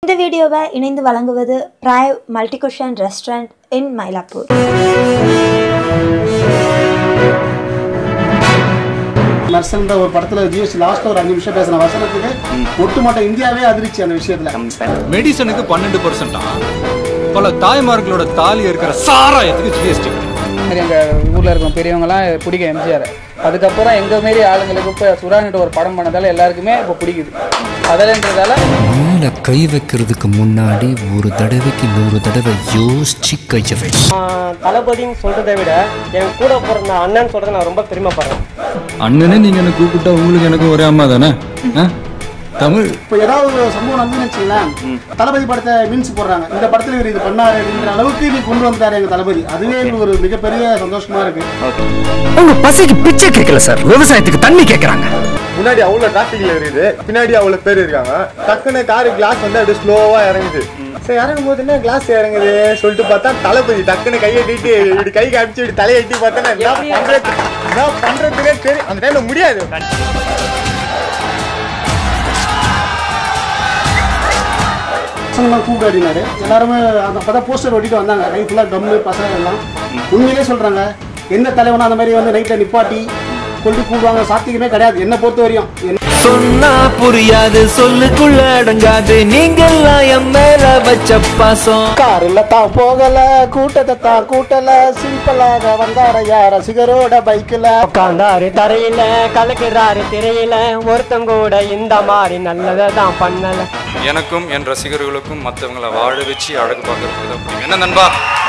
இந்த வீடியோவை இணைந்து வழங்குவது பிராய் மல்டிகுஷன் ரெஸ்டாரண்ட் இன் மயிலாப்பூர் நர்சன்ற ஒரு படத்துல ஜிஎஸ்டி லாஸ்ட்ல ஒரு அஞ்சு நிமிஷம் பேசின வசனத்துக்கு ஒட்டுமொத்த இந்தியாவே அதிர்ச்சி அந்த விஷயத்துல மெடிசனுக்கு பன்னெண்டு பர்சன்டா பல தாய்மார்களோட தாலி இருக்கிற சாராயத்துக்கு ஜிஎஸ்டி மாதிரி எங்கள் ஊரில் இருக்கும் பெரியவங்கலாம் பிடிக்கும் எம்ஜிஆர் அதுக்கப்புறம் எங்கள் மாரி ஆளுங்களுக்கு இப்போ சுறான்ட்டு ஒரு படம் பண்ணதால எல்லாருக்குமே இப்போ பிடிக்குது அதில்ன்றதால மேல கை வைக்கிறதுக்கு முன்னாடி ஒரு தடவைக்கு நூறு தடவை யோசிச்சு கைய வை ஆஹ் தளபதின்னு சொல்றதை விட என் கூட பிறந்த அண்ணன் சொல்றதை நான் ரொம்ப பெருமைப்படுறேன் அண்ணனே நீங்க என்ன கூப்பிட்டா உங்களுக்கு எனக்கு ஒரே அம்மா தானே ஆ? தமிழ் இப்போ ஏதாவது ஒரு சம்பவம் நடந்துன்னு வச்சுங்களேன் தளபதி படத்தை மீன்ஸ் போடுறாங்க இந்த படத்துல இவர் இது பண்ணாரு அப்படின்ற அளவுக்கு நீ கொண்டு வந்துட்டாரு எங்க தளபதி அதுவே எங்களுக்கு ஒரு மிகப்பெரிய சந்தோஷமா இருக்கு உங்க பசிக்கு பிச்சை கேட்கல சார் விவசாயத்துக்கு தண்ணி கேட்கறாங்க முன்னாடி அவ்வளோ டிராஃபிக்ல இருக்குது பின்னாடி அவ்வளோ பேர் இருக்காங்க டக்குன்னு காரு கிளாஸ் வந்து அப்படியே ஸ்லோவா இறங்குது சரி இறங்கும் போது என்ன கிளாஸ் இறங்குது சொல்லிட்டு பார்த்தா தளபதி டக்குன்னு கையை நீட்டி இப்படி கை காமிச்சு இப்படி தலையை எட்டி பார்த்தா என்ன பண்றது என்ன பண்றதுக்கே சரி அந்த டைம்ல முடியாது பசங்களாம் கூப்பிட்டு அப்படின்னாரு எல்லாருமே அந்த அப்பதான் போஸ்டர் ஒட்டிட்டு வந்தாங்க கை ஃபுல்லாக கம்மு பசங்க எல்லாம் உண்மையிலே சொல்றாங்க எந்த தலைவனும் அந்த மாதிரி வந்து நைட்டில் நிப்பாட்டி கொண்டு கூப்பிடுவாங்க சாத்தியமே கிடையாது என்னை பொறுத்த வரையும் என்ன சொன்னா புரியாது சொல்லுக்குள்ள அடங்காது நீங்கெல்லாம் என் மேல வச்ச பாசம் காரில் தான் போகல கூட்டத்தை தான் கூட்டல சிம்பிளாக வந்தாரையா ரசிகரோட பைக்கில் உட்காந்தாரு தரையில கலக்குறாரு திரையில ஒருத்தன் கூட இந்த மாதிரி நல்லதை தான் பண்ணல எனக்கும் என் ரசிகர்களுக்கும் மற்றவங்களை வாழ வச்சு அழகு பார்க்கறதுக்கு தான் பிடிக்கும் என்ன நண்பா